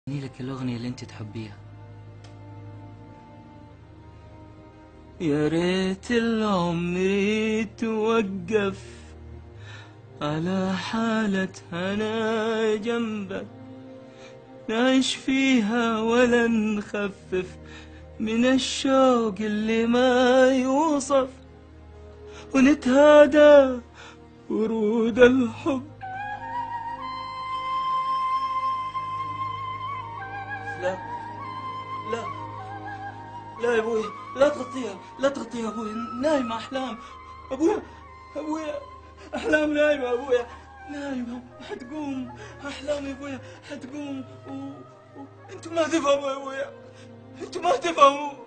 أغني لك الأغنية اللي أنت تحبيها يا ريت العمر توقف على حالة أنا جنبك نعيش فيها ولا نخفف من الشوق اللي ما يوصف ونتهادى ورود الحب لا لا لا يا ابوي لا تغطيها لا تغطيها ابوي نايمة احلام ابويا ابويا احلام نايمة ابويا نايمة حتقوم احلام يا ابويا حتقوم و... و... انتوا ما تفهموا يا ابويا انتوا ما تفهموا